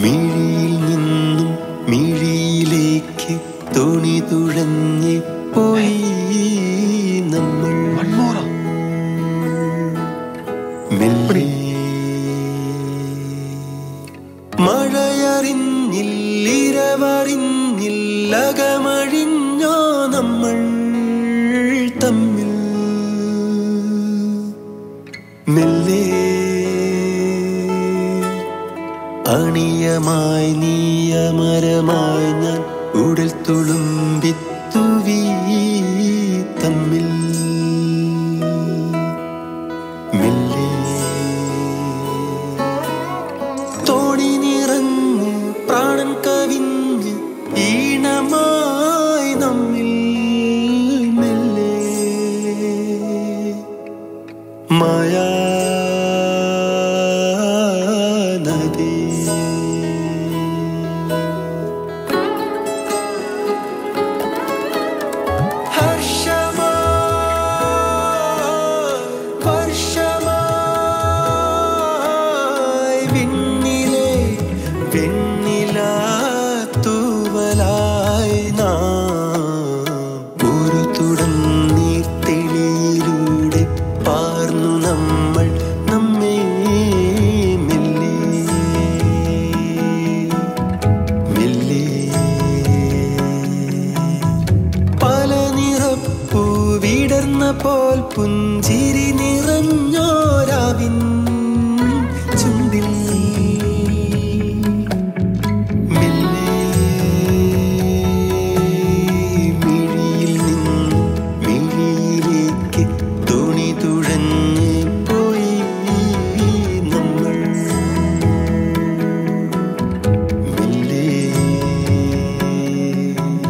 മിഴിയിൽ നിന്നും മിഴിയിലേക്ക് തുണി തുഴഞ്ഞ് പോയി നമ്മൾ മെല്ലെ മഴയറിഞ്ഞില്ലിരവറിഞ്ഞില്ലകമഴിഞ്ഞോ നമ്മൾ തമ്മിൽ മെല്ലെ അണിയമായി നീയമരമായി ഞാൻ ഉടൽ തുളുമ്പിത്തുവീ തമ്മിൽ മെല്ലെ തോണി നിറഞ്ഞ് പ്രാണൻ കവിഞ്ഞ് ഈണമായി നമ്മിൽ മെല്ലെ മായാ നദി ഹർഷമായി വർഷമായി വിണ്ണിലെ വെണ്ണിലാ തൂവലായി നാം ഒരു തുടം നീർത്തിളിയിലൂടെ പാർന്നു നമ്മൾ നമ്മെ മെല്ലെ മെല്ലെ പല നിറപ്പൂ വിടർന്ന പോൽ പുഞ്ചിരി നിറഞ്ഞോരാവിൻ ചുണ്ടിൽ മെല്ലെ മിഴിയിൽ നിന്നും മിഴിയിലേക്ക് തുണി തുഴഞ്ഞ് പോയി നമ്മൾ മെല്ലെ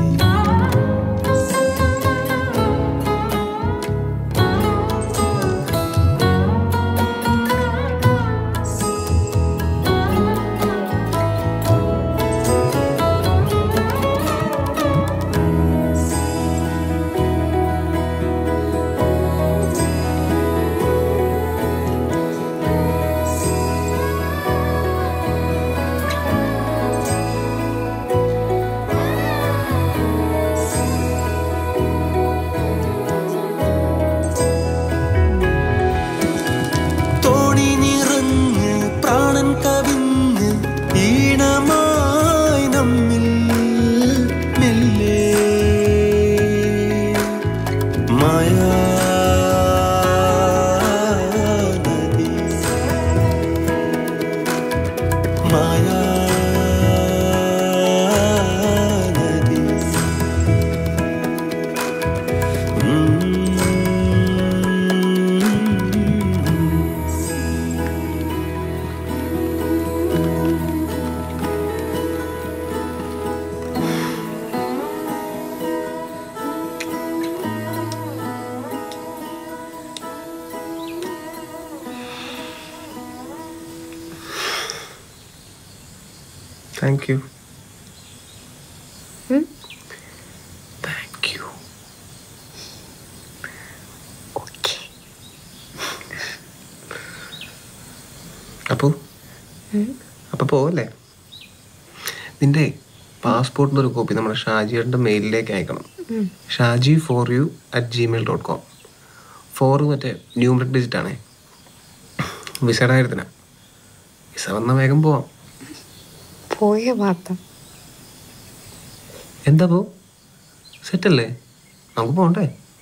തോണി നിറഞ്ഞ് പ്രാണൻ കവിഞ്ഞ് ഈണമായി നമ്മിൽ മെല്ലെ മായാ നദി മായാ നദി ഉം. താങ്ക് യു ഉം? താങ്ക് യു ഓക്കെ അപ്പോ അപ്പൊ പോവല്ലേ നിന്റെ പാസ്പോർട്ടിന്റെ ഒരു കോപ്പി നമ്മുടെ ഷാജിയുടെ മെയിലിലേക്ക് അയക്കണം Shaji four you at Gmail dot com four മറ്റേ ന്യൂമറിക് ഡിജിറ്റ് ആണേ വിസയുടെ കാര്യത്തിനാ വിസ വന്നാൽ വേഗം പോവാം പോയ മാത്രം എന്താ പോ സെറ്റല്ലേ നമുക്ക് പോകണ്ടേ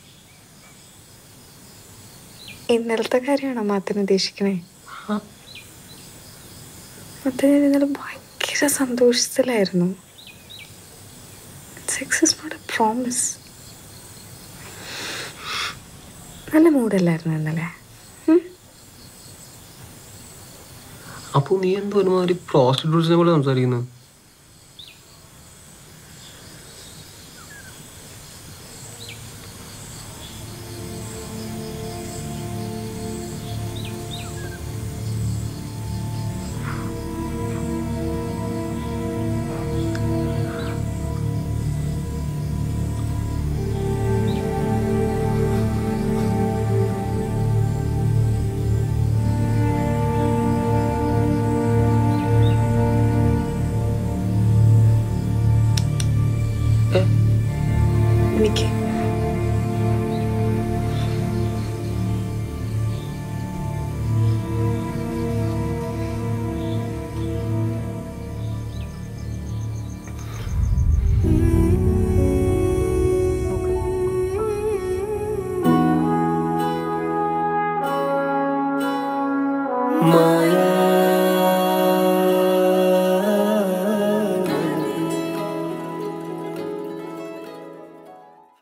ഇന്നലത്തെ കാര്യമാണോ മാത്തിന് ഉദ്ദേശിക്കണേ അത് ഞാൻ ഇന്നലെ ഭയങ്കര സന്തോഷത്തിലായിരുന്നു sex is not a promise നല്ല മൂഡല്ലായിരുന്നു ഇന്നലെ ഉം? അപ്പോൾ നീ എന്തോ ഒരുമാതിരി പ്രോസ്റ്റിറ്റ്യൂട്ട്സിനെ പോലെ സംസാരിക്കുന്നു